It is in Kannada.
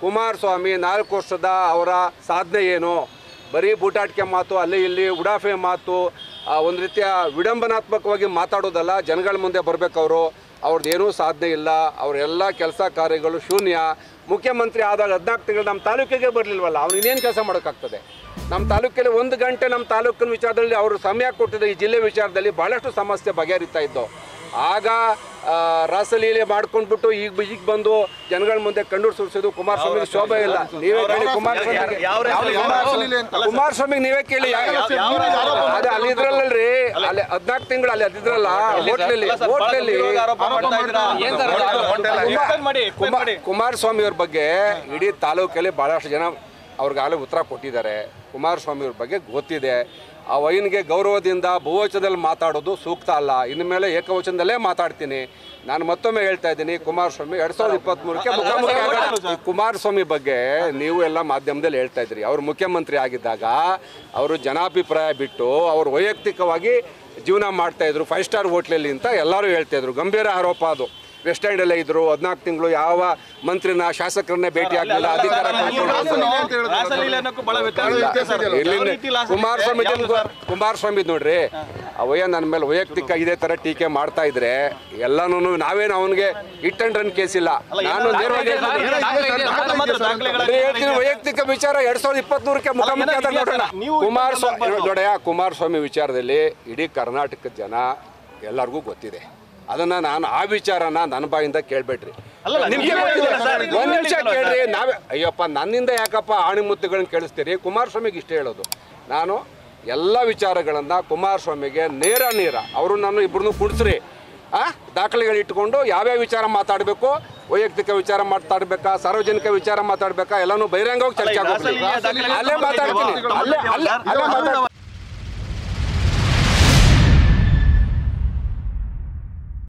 ಕುಮಾರಸ್ವಾಮಿ ನಾಲ್ಕು ವರ್ಷದ ಅವರ ಸಾಧನೆ ಏನು ಬರೀ ಬೂಟಾಟಿಕೆ ಮಾತು ಅಲ್ಲಿ ಇಲ್ಲಿ ಉಡಾಫೆ ಮಾತು ಆ, ಒಂದು ರೀತಿಯ ವಿಡಂಬನಾತ್ಮಕವಾಗಿ ಮಾತಾಡೋದಲ್ಲ ಜನಗಳ ಮುಂದೆ ಬರಬೇಕು ಅವರು ಅವ್ರದ್ದು ಏನೂ ಸಾಧನೆ ಇಲ್ಲ ಅವರೆಲ್ಲ ಕೆಲಸ ಕಾರ್ಯಗಳು ಶೂನ್ಯ ಮುಖ್ಯಮಂತ್ರಿ ಆದಾಗ ಹದಿನಾಲ್ಕು ತಿಂಗಳು ನಮ್ಮ ತಾಲೂಕಿಗೆ ಬರಲಿಲ್ವಲ್ಲ ಅವ್ನು ಇನ್ನೇನು ಕೆಲಸ ಮಾಡೋಕ್ಕಾಗ್ತದೆ ನಮ್ಮ ತಾಲೂಕಲ್ಲಿ ಒಂದು ಗಂಟೆ ನಮ್ಮ ತಾಲೂಕಿನ ವಿಚಾರದಲ್ಲಿ ಅವರು ಸಮಯ ಕೊಟ್ಟಿದ್ದ ಈ ಜಿಲ್ಲೆ ವಿಚಾರದಲ್ಲಿ ಭಾಳಷ್ಟು ಸಮಸ್ಯೆ ಬಗೆಹರಿತಾ ಇದ್ದವು ಆಗ ಆ, ರಾಸಲೀಲೆ ಮಾಡ್ಕೊಂಡ್ಬಿಟ್ಟು ಈಗ ಈಗ ಬಂದು ಜನಗಳ ಮುಂದೆ ಕಣ್ಣು ಸುರಿಸೋದು ಕುಮಾರಸ್ವಾಮಿ ಶೋಭೆ ಇಲ್ಲ ನೀವೇ ಕೇಳಿ ಕುಮಾರಸ್ವಾಮಿ ಕುಮಾರಸ್ವಾಮಿ ನೀವೇ ಕೇಳಿ ಅದೇ ಅಲ್ಲಿ ಇದ್ರಲ್ಲಲ್ರಿ ಅಲ್ಲಿ ಹದಿನಾಲ್ಕು ತಿಂಗಳು ಅಲ್ಲಿ ಅದಿದ್ರಲ್ಲ ಹೋಟ್ಲಲ್ಲಿ ಹೋಟ್ಲಲ್ಲಿ ಕುಮಾರ್- ಕುಮಾರಸ್ವಾಮಿ ಅವ್ರ ಬಗ್ಗೆ ಇಡೀ ತಾಲೂಕಲ್ಲಿ ಭಾಳಷ್ಟು ಜನ ಅವ್ರಿಗಾಗಲೇ ಉತ್ತರ ಕೊಟ್ಟಿದ್ದಾರೆ ಕುಮಾರಸ್ವಾಮಿ ಅವ್ರ ಬಗ್ಗೆ ಗೊತ್ತಿದೆ ಆ ವೈನ್ಗೆ ಗೌರವದಿಂದ ಬಹುವಚನದಲ್ಲಿ ಮಾತಾಡೋದು ಸೂಕ್ತ ಅಲ್ಲ ಇನ್ನು ಮೇಲೆ ಏಕವಚನದಲ್ಲೇ ಮಾತಾಡ್ತೀನಿ ನಾನು ಮತ್ತೊಮ್ಮೆ ಹೇಳ್ತಾ ಇದ್ದೀನಿ ಕುಮಾರಸ್ವಾಮಿ ಎರಡ್ ಸಾವಿರದ ಇಪ್ಪತ್ತ್ಮೂರಕ್ಕೆ ಮುಖಾಮುಖಿ ಆಗೋಣ. ಈ ಕುಮಾರಸ್ವಾಮಿ ಬಗ್ಗೆ ನೀವು ಎಲ್ಲ ಮಾಧ್ಯಮದಲ್ಲಿ ಹೇಳ್ತಾ ಇದ್ರಿ ಅವರು ಮುಖ್ಯಮಂತ್ರಿ ಆಗಿದ್ದಾಗ ಅವರು ಜನಾಭಿಪ್ರಾಯ ಬಿಟ್ಟು ಅವರು ವೈಯಕ್ತಿಕವಾಗಿ ಜೀವನ ಮಾಡ್ತಾ ಇದ್ರು ಫೈವ್ ಸ್ಟಾರ್ ಹೋಟ್ಲಲ್ಲಿ ಅಂತ ಎಲ್ಲರೂ ಹೇಳ್ತಾ ಇದ್ರು ಗಂಭೀರ ಆರೋಪ ಅದು ವೆಸ್ಟ್ ಎಂಡಲ್ಲೇ ಇದ್ರು ಹದಿನಾಲ್ಕು ತಿಂಗಳು ಯಾವ ಮಂತ್ರಿನ ಶಾಸಕರನ್ನೇ ಭೇಟಿ ಆಗಲಿಲ್ಲ ಅಧಿಕಾರ ಕಳ್ಕೊಂಡು ಇಲ್ಲಿಂದ ಕುಮಾರಸ್ವಾಮಿ ಕುಮಾರಸ್ವಾಮಿ ನೋಡ್ರಿ ಅವಯ್ಯ ನನ್ನ ಮೇಲೆ ವೈಯಕ್ತಿಕ ಇದೇ ತರ ಟೀಕೆ ಮಾಡ್ತಾ ಇದ್ರೆ ಎಲ್ಲಾನು ನಾವೇನು ಅವನಿಗೆ ಹಿಟ್ ಅಂಡ್ ರನ್ ಕೇಸ್ ಇಲ್ಲ ನಾನು ನೇರವಾಗಿ ಅದೇ ಹೇಳ್ತೀನಿ ವೈಯಕ್ತಿಕ ವಿಚಾರ ಎರಡ್ ಸಾವಿರದ ಇಪ್ಪತ್ಮೂರಕ್ಕೆ ಮುಖಾಮುಖಿ ಆದಾಗ ನೋಡೋಣ ಕುಮಾರಸ್ವಾಮಿ ನೋಡಯ್ಯ ಕುಮಾರಸ್ವಾಮಿ ವಿಚಾರದಲ್ಲಿ ಇಡೀ ಕರ್ನಾಟಕದ ಜನ ಎಲ್ಲರಿಗೂ ಗೊತ್ತಿದೆ ಅದನ್ನ ನಾನು ಆ ವಿಚಾರನ ನನ್ನ ಬಾಯಿಂದ ಕೇಳ್ಬೇಡ್ರಿ ನಿಮ್ಗೆ ಗೊತ್ತಿದೆ. ಒಂದ್ ನಿಮಿಷ ಕೇಳ್ರಿ ನಾವೇ ಅಯ್ಯಪ್ಪ ನನ್ನಿಂದ ಯಾಕಪ್ಪ ಆಣಿಮುತ್ತುಗಳನ್ನ ಕೇಳಿಸ್ತೀರಿ ಕುಮಾರಸ್ವಾಮಿಗೆ ಇಷ್ಟೇ ಹೇಳೋದು ನಾನು ಎಲ್ಲ ವಿಚಾರಗಳನ್ನ ಕುಮಾರಸ್ವಾಮಿಗೆ ನೇರ ನೇರ ಅವರು ನಾನು ಇಬ್ಬರನ್ನು ಕುಡಿಸ್ರಿ ಆ ದಾಖಲೆಗಳು ಇಟ್ಕೊಂಡು ಯಾವ್ಯಾವ ವಿಚಾರ ಮಾತಾಡಬೇಕು ವೈಯಕ್ತಿಕ ವಿಚಾರ ಮಾತಾಡ್ಬೇಕಾ ಸಾರ್ವಜನಿಕ ವಿಚಾರ ಮಾತಾಡ್ಬೇಕಾ ಎಲ್ಲಾನು ಬಹಿರಂಗವಾಗಿ ಚರ್ಚೆ ಆಗೋಗ್ಬಿಡಿ. ಅಲ್ಲೇ ಮಾತಾಡ್ತೀನಿ ಅಲ್ಲೇ ಅಲ್ಲೇ ಅಲ್ಲೇ ಮಾತಾಡ್ತೀನಿ